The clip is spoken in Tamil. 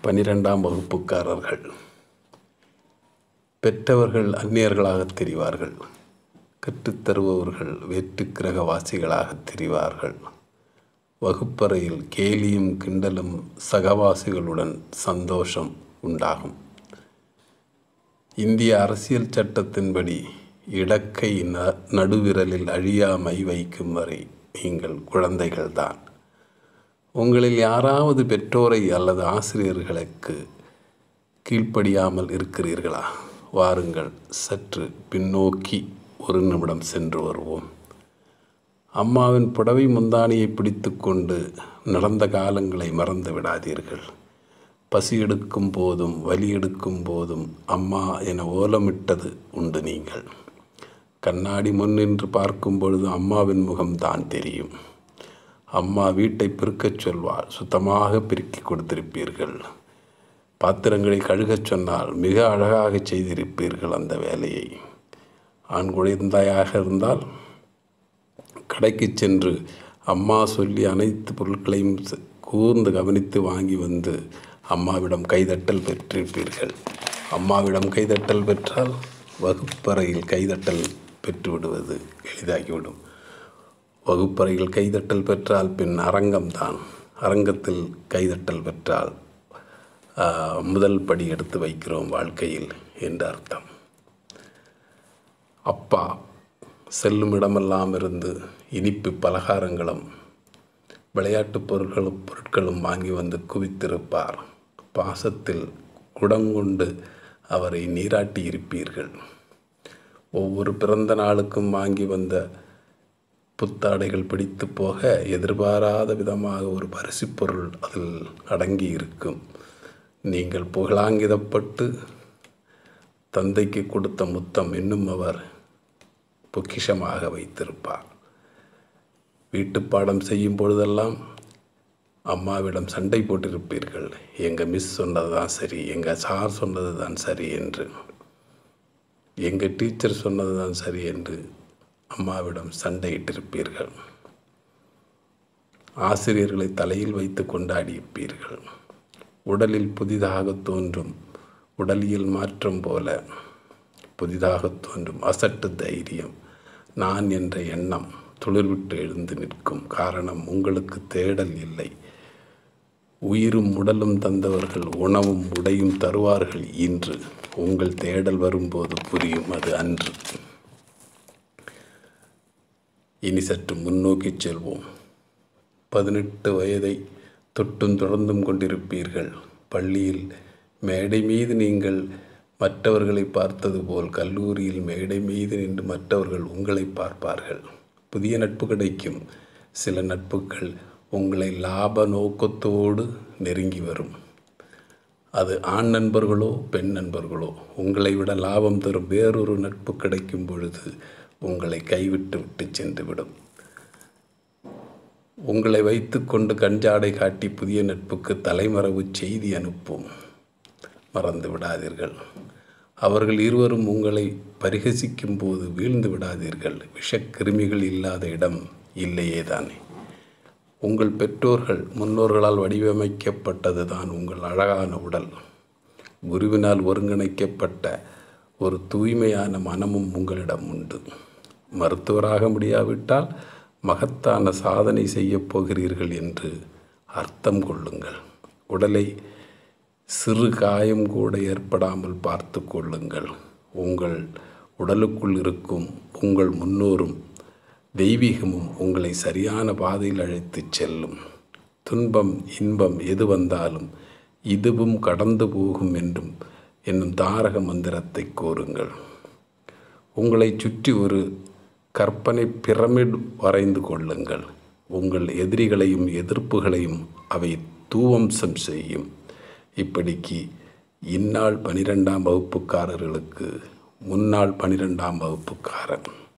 பனிரெண்டாம் வகுப்புக்காரர்கள் பெற்றவர்கள் அந்நியர்களாகத் தெரிவார்கள் கற்றுத்தருபவர்கள் வேற்று கிரகவாசிகளாகத் தெரிவார்கள் வகுப்பறையில் கேலியும் கிண்டலும் சகவாசிகளுடன் சந்தோஷம் உண்டாகும் இந்திய அரசியல் சட்டத்தின்படி இடக்கை ந நடுவிரலில் அழியாமை வைக்கும் வரை நீங்கள் குழந்தைகள்தான் உங்களில் யாராவது பெற்றோரை அல்லது ஆசிரியர்களுக்கு கீழ்ப்படியாமல் இருக்கிறீர்களா வாருங்கள் சற்று பின்னோக்கி ஒரு நிமிடம் சென்று வருவோம் அம்மாவின் புடவை முந்தானியை பிடித்து கொண்டு நடந்த காலங்களை மறந்து விடாதீர்கள் பசி எடுக்கும் போதும் வலி எடுக்கும் போதும் அம்மா என ஓலமிட்டது உண்டு நீங்கள் கண்ணாடி முன் நின்று பார்க்கும் பொழுது அம்மாவின் முகம்தான் தெரியும் அம்மா வீட்டை பெருக்கச் சொல்வாள் சுத்தமாக பெருக்கி கொடுத்திருப்பீர்கள் பாத்திரங்களை கழுகச் சொன்னால் மிக அழகாக செய்திருப்பீர்கள் அந்த வேலையை ஆண் குழந்தையாக இருந்தால் கடைக்கு சென்று அம்மா சொல்லி அனைத்து பொருட்களையும் கூர்ந்து கவனித்து வாங்கி வந்து அம்மாவிடம் கைதட்டல் பெற்றிருப்பீர்கள் அம்மாவிடம் கைதட்டல் பெற்றால் வகுப்பறையில் கைதட்டல் பெற்றுவிடுவது எளிதாகிவிடும் வகுப்பறையில் கைதட்டல் பெற்றால் பின் அரங்கம்தான் அரங்கத்தில் கைதட்டல் பெற்றால் முதல் படி எடுத்து வைக்கிறோம் வாழ்க்கையில் என்று அர்த்தம் அப்பா செல்லும் இடமெல்லாம் இருந்து இனிப்பு பலகாரங்களும் விளையாட்டுப் பொருட்களும் பொருட்களும் வாங்கி வந்து குவித்திருப்பார் பாசத்தில் குடங்கொண்டு அவரை நீராட்டி இருப்பீர்கள் ஒவ்வொரு பிறந்த நாளுக்கும் வாங்கி வந்த புத்தாடைகள் பிடித்து போக எதிர்பாராத விதமாக ஒரு பரிசு பொருள் அதில் அடங்கி இருக்கும் நீங்கள் புகழாங்கிதப்பட்டு தந்தைக்கு கொடுத்த முத்தம் இன்னும் அவர் பொக்கிஷமாக வைத்திருப்பார் வீட்டு பாடம் செய்யும் பொழுதெல்லாம் அம்மாவிடம் சண்டை போட்டிருப்பீர்கள் எங்கள் மிஸ் சொன்னது தான் சரி எங்கள் சார் சொன்னது தான் சரி என்று எங்கள் டீச்சர் சொன்னது தான் சரி என்று அம்மாவிடம் சண்டையிட்டிருப்பீர்கள் ஆசிரியர்களை தலையில் வைத்து கொண்டாடியிருப்பீர்கள் உடலில் புதிதாக தோன்றும் உடலியல் மாற்றம் போல புதிதாக தோன்றும் அசட்டு தைரியம் நான் என்ற எண்ணம் துளிர்விட்டு எழுந்து நிற்கும் காரணம் உங்களுக்கு தேடல் இல்லை உயிரும் உடலும் தந்தவர்கள் உணவும் உடையும் தருவார்கள் இன்று உங்கள் தேடல் வரும்போது புரியும் அது அன்று இனி சற்று முன்னோக்கி செல்வோம் பதினெட்டு வயதை தொட்டும் தொடர்ந்தும் கொண்டிருப்பீர்கள் பள்ளியில் மேடை மீது நீங்கள் மற்றவர்களை பார்த்தது போல் கல்லூரியில் மேடை மீது நின்று மற்றவர்கள் உங்களை பார்ப்பார்கள் புதிய நட்பு கிடைக்கும் சில நட்புகள் உங்களை லாப நோக்கத்தோடு நெருங்கி வரும் அது ஆண் நண்பர்களோ பெண் நண்பர்களோ உங்களை விட லாபம் தரும் வேறொரு நட்பு கிடைக்கும் பொழுது உங்களை கைவிட்டு விட்டு சென்றுவிடும் உங்களை வைத்துக்கொண்டு கஞ்சாடை காட்டி புதிய நட்புக்கு தலைமறைவு செய்தி அனுப்பும் மறந்து விடாதீர்கள் அவர்கள் இருவரும் உங்களை பரிகசிக்கும் போது வீழ்ந்து விடாதீர்கள் விஷக்கிருமிகள் இல்லாத இடம் இல்லையே தானே உங்கள் பெற்றோர்கள் முன்னோர்களால் வடிவமைக்கப்பட்டது தான் உங்கள் அழகான உடல் குருவினால் ஒருங்கிணைக்கப்பட்ட ஒரு தூய்மையான மனமும் உங்களிடம் உண்டு மருத்துவராக முடியாவிட்டால் மகத்தான சாதனை செய்யப் போகிறீர்கள் என்று அர்த்தம் கொள்ளுங்கள் உடலை சிறு காயம் கூட ஏற்படாமல் பார்த்து கொள்ளுங்கள் உங்கள் உடலுக்குள் இருக்கும் உங்கள் முன்னோரும் தெய்வீகமும் உங்களை சரியான பாதையில் அழைத்துச் செல்லும் துன்பம் இன்பம் எது வந்தாலும் இதுவும் கடந்து போகும் என்றும் என்னும் தாரக மந்திரத்தை கூறுங்கள் உங்களை சுற்றி ஒரு கற்பனை பிரமிட் வரைந்து கொள்ளுங்கள் உங்கள் எதிரிகளையும் எதிர்ப்புகளையும் அவை தூவம்சம் செய்யும் இப்படிக்கு இந்நாள் பனிரெண்டாம் வகுப்புக்காரர்களுக்கு முன்னாள் பனிரெண்டாம் வகுப்புக்காரன்